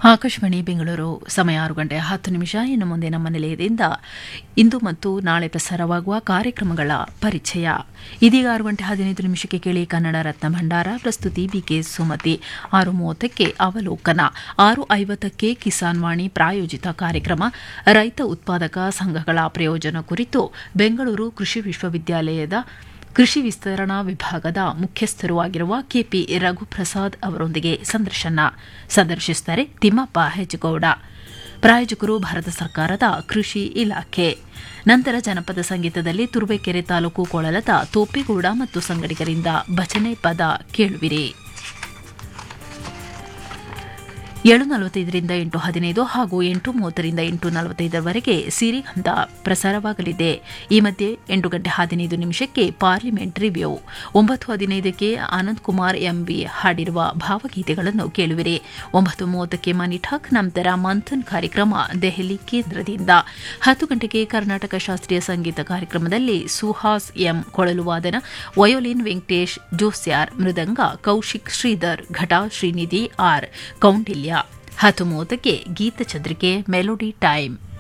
ಆಕಾಶವಾಣಿ ಬೆಂಗಳೂರು ಸಮಯ ಆರು ಗಂಟೆ ಹತ್ತು ನಿಮಿಷ ಇನ್ನು ಮುಂದೆ ನಮ್ಮ ನಿಲಯದಿಂದ ಇಂದು ಮತ್ತು ನಾಳೆ ಪ್ರಸಾರವಾಗುವ ಕಾರ್ಯಕ್ರಮಗಳ ಪರಿಚಯ ಇದೀಗ ಆರು ಗಂಟೆ ಹದಿನೈದು ನಿಮಿಷಕ್ಕೆ ಕೇಳಿ ಕನ್ನಡ ರತ್ನ ಭಂಡಾರ ಪ್ರಸ್ತುತಿ ಬಿಕೆ ಸುಮತಿ ಆರು ಮೂವತ್ತಕ್ಕೆ ಅವಲೋಕನ ಆರು ಐವತ್ತಕ್ಕೆ ಕಿಸಾನ್ ವಾಣಿ ಪ್ರಾಯೋಜಿತ ಕಾರ್ಯಕ್ರಮ ರೈತ ಉತ್ಪಾದಕ ಸಂಘಗಳ ಪ್ರಯೋಜನ ಕುರಿತು ಬೆಂಗಳೂರು ಕೃಷಿ ವಿಶ್ವವಿದ್ಯಾಲಯದ ಕೃಷಿ ವಿಸ್ತರಣಾ ವಿಭಾಗದ ಮುಖ್ಯಸ್ಥರೂ ಆಗಿರುವ ಕೆಪಿ ರಘುಪ್ರಸಾದ್ ಅವರೊಂದಿಗೆ ಸಂದರ್ಶನ ಸಂದರ್ಶಿಸುತ್ತಾರೆ ತಿಮ್ಮಪ್ಪ ಹೆಜ್ಗೌಡ ಪ್ರಾಯೋಜಕರು ಭಾರತ ಸರ್ಕಾರದ ಕೃಷಿ ಇಲಾಖೆ ನಂತರ ಜನಪದ ಸಂಗೀತದಲ್ಲಿ ತುರುವೇಕೆರೆ ತಾಲೂಕು ಕೊಳಲದ ತೋಪೇಗೌಡ ಮತ್ತು ಸಂಗಡಿಗರಿಂದ ಭಜನೆ ಪದ ಕೇಳುವಿರಿ ಏಳು ನಲವತ್ತೈದರಿಂದ ಎಂಟು ಹದಿನೈದು ಹಾಗೂ ಎಂಟು ಮೂವತ್ತರಿಂದ ಎಂಟು ನಲವತ್ತೈದರವರೆಗೆ ಸಿರಿಗಂಧ ಪ್ರಸಾರವಾಗಲಿದೆ ಈ ಮಧ್ಯೆ ಎಂಟು ಗಂಟೆ ಹದಿನೈದು ನಿಮಿಷಕ್ಕೆ ಪಾರ್ಲಿಮೆಂಟ್ ರಿವ್ಯೂ ಒಂಬತ್ತು ಹದಿನೈದಕ್ಕೆ ಆನಂದ್ ಕುಮಾರ್ ಎಂಬಿ ಹಾಡಿರುವ ಭಾವಗೀತೆಗಳನ್ನು ಕೇಳುವಿರಿ ಒಂಬತ್ತು ಮೂವತ್ತಕ್ಕೆ ಮನಿ ಠಾಕ್ ನಂತರ ಮಂಥನ್ ಕಾರ್ಯಕ್ರಮ ದೆಹಲಿ ಕೇಂದ್ರದಿಂದ ಹತ್ತು ಗಂಟೆಗೆ ಕರ್ನಾಟಕ ಶಾಸ್ತ್ರೀಯ ಸಂಗೀತ ಕಾರ್ಯಕ್ರಮದಲ್ಲಿ ಸುಹಾಸ್ ಎಂ ಕೊಳಲು ವಾದನ ವಯೋಲಿನ್ ವೆಂಕಟೇಶ್ ಜೋಸ್ಯಾರ್ ಮೃದಂಗ ಕೌಶಿಕ್ ಶ್ರೀಧರ್ ಘಟ ಶ್ರೀನಿಧಿ ಆರ್ ಕೌಂಡಿಲ್ಯ ಹತ್ತು ಮೂವತ್ತಕ್ಕೆ ಗೀತಚಂದ್ರಿಕೆ ಮೆಲೋಡಿ ಟೈಮ್